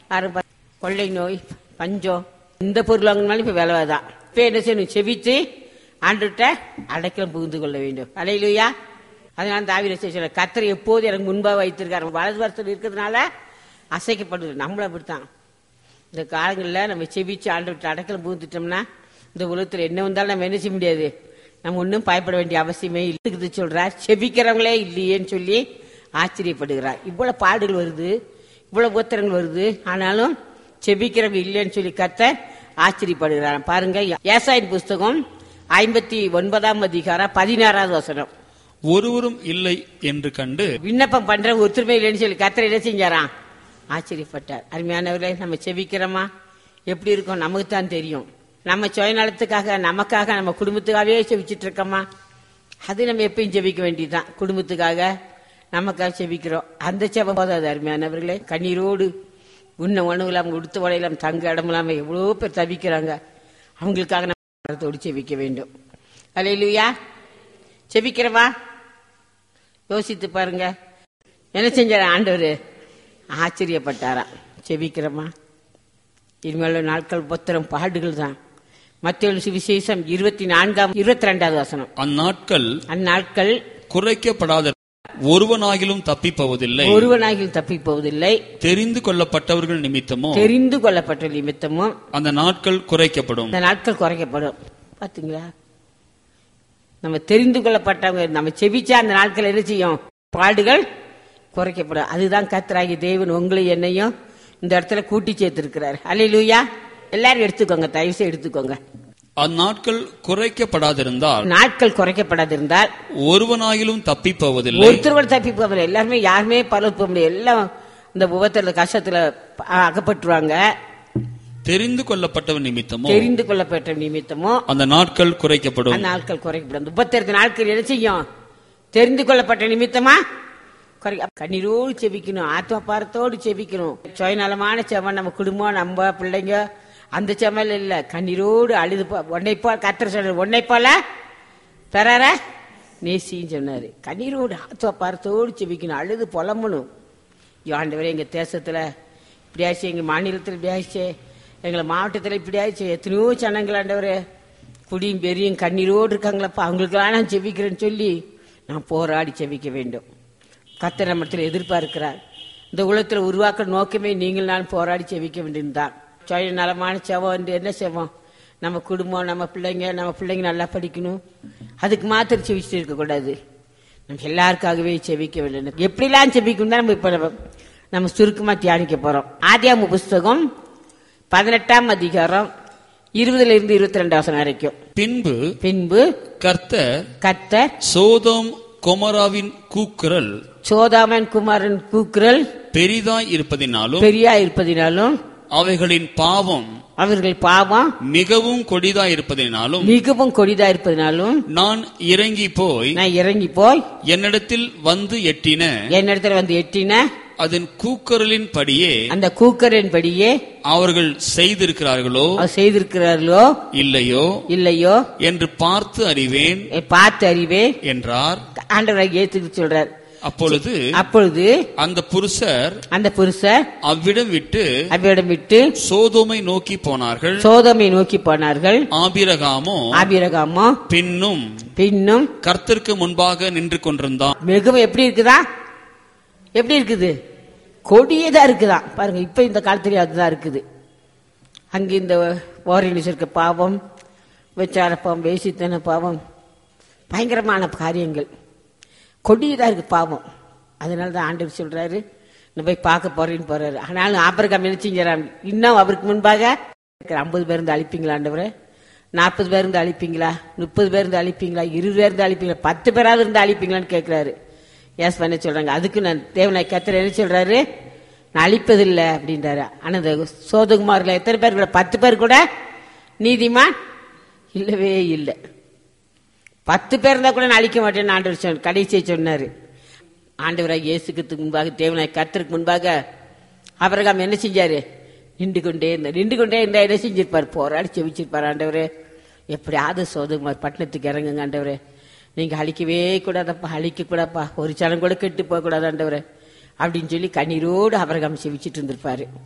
யாரும் பா- கொள்ளை நோய் பஞ்சம் எந்த பொருள் வாங்கினாலும் இப்ப விலை தான் இப்ப என்ன செய்யணும் செவிச்சு ஆண்டுகிட்ட அடைக்கலம் புகுந்து கொள்ள வேண்டும் அலையிலுயா அதனால தாவிர சொல்ல கத்தர் எப்போது எனக்கு முன்பாக வைத்திருக்காரு வலது வருஷத்தில் இருக்கிறதுனால அசைக்கப்படுது நம்மளும் அப்படித்தான் இந்த காலங்களில் நம்ம செவிச்சு ஆண்டு விட்டு அடக்கலம் புகுந்துட்டோம்னா இந்த உலகத்தில் என்ன வந்தாலும் நம்ம என்ன செய்ய முடியாது நம்ம ஒன்றும் பயப்பட வேண்டிய அவசியமே இருக்குது சொல்றார் செபிக்கிறவங்களே இல்லையேன்னு சொல்லி ஆச்சரியப்படுகிறார் இவ்வளவு பாடுகள் வருது இவ்வளவு உத்தரங்கள் வருது ஆனாலும் செபிக்கிறவங்க இல்லைன்னு சொல்லி கத்த ஆச்சரியப்படுகிறார் பாருங்க ஏசாயின் புஸ்தகம் ஐம்பத்தி ஒன்பதாம் அதிகாரம் பதினாறாவது வசனம் ஒருவரும் இல்லை என்று கண்டு விண்ணப்பம் பண்ற ஒத்துமை இல்லைன்னு சொல்லி கத்தர் என்ன செஞ்சாராம் ஆச்சரியப்பட்டார் அருமையானவர்களே நம்ம செபிக்கிறோமா எப்படி இருக்கோம் நமக்கு தான் தெரியும் நம்ம சுயநலத்துக்காக நமக்காக நம்ம குடும்பத்துக்காகவே செபிச்சிட்டு இருக்கோமா அது நம்ம எப்பயும் செபிக்க வேண்டியதுதான் குடும்பத்துக்காக நமக்காக செபிக்கிறோம் அந்த செபம் போதாது அருமையானவர்களே கண்ணீரோடு உண்ண உணவு இல்லாம உடுத்த உடையிலாம் தங்க இடம் இல்லாம எவ்வளோ பேர் தவிக்கிறாங்க அவங்களுக்காக நம்ம கரத்தோடு செபிக்க வேண்டும் அலையிலுயா செபிக்கிறவா யோசித்து பாருங்க என்ன செஞ்சார ஆண்டவர் ஆச்சரியப்பட்டாராம் செபிக்கிறோமா இனிமேல் நாட்கள் புத்திரம் பாடுகள் தான் மத்திய சுவிசேஷம் இருபத்தி நான்காம் இருபத்தி ரெண்டாவது வசனம் அந்நாட்கள் அந்நாட்கள் குறைக்கப்படாத ஒருவனாகிலும் தப்பிப்போவதில்லை ஒருவனாகில் தப்பி போவதில்லை தெரிந்து கொள்ளப்பட்டவர்கள் நிமித்தமோ தெரிந்து கொள்ளப்பட்ட நிமித்தமும் அந்த நாட்கள் குறைக்கப்படும் அந்த நாட்கள் குறைக்கப்படும் பாத்தீங்களா நம்ம தெரிந்து கொள்ளப்பட்டவங்க நம்ம செபிச்சா அந்த நாட்கள் என்ன செய்யும் பாடுகள் குறைக்கப்படும் அதுதான் கத்தராகி தேவன் உங்களை என்னையும் இந்த இடத்துல கூட்டி சேர்த்திருக்கிறார் அல்லையா எல்லாரும் எடுத்துக்கோங்க தயவு செய்து எடுத்துக்கோங்க அந்நாட்கள் குறைக்கப்படாதிருந்தால் நாட்கள் குறைக்கப்படாதிருந்தால் ஒருவனாகிலும் தப்பிப்போவதில்லை ஒருத்தர் கூட தப்பி போகல எல்லாருமே யாருமே பரவ போக முடியாது எல்லாம் இந்த உபத்துல கஷ்டத்துல அ- அகப்பட்டுருவாங்க தெரிந்து கொள்ளப்பட்டவன் நிமித்தமோ தெரிந்து கொள்ளப்பட்ட நிமித்தமும் அந்த நாட்கள் குறைக்கப்படும் அந்த நாட்கள் குறைக்கப்படும் முப்பத்தி நாட்கள் என்ன செய்யும் தெரிந்து கொள்ளப்பட்ட நிமித்தமா குறை கண்ணீரோடு செபிக்கணும் ஆத்ம பாரத்தோடு செபிக்கணும் சுயநலமான செவன் நம்ம குடும்பம் நம்ம பிள்ளைங்க அந்த செமல் இல்ல கண்ணீரோடு அழுது போ- உன்னை போல கத்திர சொல்ற உன்னை போல பெறார நேசின்னு சொன்னாரு கண்ணீரோடு ஆத்ம பாரத்தோடு செபிக்கணும் அழுது புலம்பணும் ஐயோ, ஆண்டவரே எங்க தேசத்துல இப்படி ஆச்சு எங்க மாநிலத்தில் இப்படி ஆச்சு எங்களை மாவட்டத்தில் இப்படி ஆச்சு எத்தனையோ ஜனங்கள் ஆண்டவரே குடியும் பெரியும் கண்ணீரோடு இருக்காங்களப்பா அவங்களுக்கெல்லாம் நான் செபிக்கிறேன்னு சொல்லி நான் போராடி செபிக்க வேண்டும் கத்தர் நம்மத்தில் எதிர்பார்க்கிறார் இந்த உலகத்தில் உருவாக்க நோக்கமே நீங்கள் நான் போராடி செபிக்க வேண்டியதுதான் சுய நலமான செவம் என்று என்ன செவம் நம்ம குடும்பம் நம்ம பிள்ளைங்க நம்ம பிள்ளைங்க நல்லா படிக்கணும் அதுக்கு மாத்திரம் செவிச்சுட்டு இருக்கக்கூடாது நம்ம எல்லாருக்காகவே செபிக்க வேண்டும் எப்படிலாம் செபிக்கணும் தான் நம்ம இப்ப நம்ம- நம்ம சுருக்கமா தியானிக்க போறோம் ஆதியாம புஸ்தகம் பதினெட்டாம் அதிகாரம் இருபதுல இருந்து இருபத்தி ரெண்டு வசனம் வரைக்கும் பின்பு பின்பு கர்த்தர் கர்த்தர் சோதோம் கொமராவின் கூக்குரல் சோதாமன் குமாரன் கூக்குரல் பெரிதாய் இருப்பதினாலும் பெரியா இருப்பதினாலும் அவைகளின் பாவம் அவர்கள் பாவம் மிகவும் கொடிதாய் இருப்பதினாலும் மிகவும் கொடிதா இருப்பதினாலும் நான் இறங்கி போய் நான் இறங்கி போய் என்னிடத்தில் வந்து எட்டின என்னிடத்துல வந்து எட்டின அதன் கூக்குரலின் படியே அந்த கூக்கரின் படியே அவர்கள் செய்திருக்கிறார்களோ அவர் செய்திருக்கிறார்களோ இல்லையோ இல்லையோ என்று பார்த்து அறிவேன் எ- பார்த்து அறிவே என்றார் ஆண்டவராக ஏத்துக்கு சொல்றார் அப்பொழுது அப்பொழுது அந்த புருஷர் அந்த புருஷர் அவ்விடம் விட்டு அவ்விடம் விட்டு சோதோமை நோக்கி போனார்கள் சோதமை நோக்கி போனார்கள் ஆபிரகாமோ ஆபிரகாமோ பின்னும் பின்னும் கர்த்தருக்கு முன்பாக நின்று கொண்டிருந்தான் மிகவும் எப்படி இருக்குதா எப்படி இருக்குது கொடியதா இருக்குதா பாருங்க இப்ப இந்த காலத்துல அதுதான் இருக்குது அங்க இந்த ஓரினிஸ் இருக்க பாவம் விச்சார பாவம் வேசித்தன பாவம் பயங்கரமான காரியங்கள் கொடியதா இருக்கு பாவம் அதனால தான் ஆண்டவர் சொல்றாரு நான் போய் பார்க்க போறேன்னு போறாரு ஆனாலும் ஆபரகம் என்ன செஞ்சாராம் இன்னும் அவருக்கு முன்பாக ஐம்பது பேர் இருந்து அழிப்பீங்களா ஆண்டவரே நாற்பது பேர் இருந்து அழிப்பீங்களா முப்பது பேர் இருந்து அழிப்பீங்களா இருபது பேர் இருந்து அழிப்பீங்களா பத்து பேராவது இருந்து அழிப்பீங்களான்னு கேட்கிறாரு ஏஸ் பண்ண சொல்றாங்க அதுக்கு நான் தேவனாய் கத்திர என்ன சொல்றாரு நான் அழிப்பதில்லை அப்படின்றாரு ஆனா இந்த சோதகுமார்ல எத்தனை பேர் கூட பத்து பேர் கூட நீதிமான் இல்லவே இல்லை பத்து பேர் இருந்தா கூட நான் அழிக்க மாட்டேன்னு ஆண்டவர் சொன்ன கடைசியை சொன்னாரு ஆண்டவராக இயேசுக்கு முன்பாக தேவனாய் கர்த்தருக்கு முன்பாக அபரகாம் என்ன செஞ்சாரு நின்று கொண்டே இருந்தார் நின்று கொண்டே இருந்தா என்ன செஞ்சிருப்பார் போராடி செவிச்சிருப்பார் ஆண்டவரே எப்படியாவது சோதகுமார் பட்டணத்துக்கு இறங்குங்க ஆண்டவரே நீங்க அழிக்கவே கூடாதப்பா அழிக்க கூடாப்பா ஒரு சனம் கூட கெட்டு போக கூடாது ஆண்டவரே அப்படின்னு சொல்லி கண்ணீரோடு அபரகாம் செவிச்சிட்டு இருந்திருப்பாரு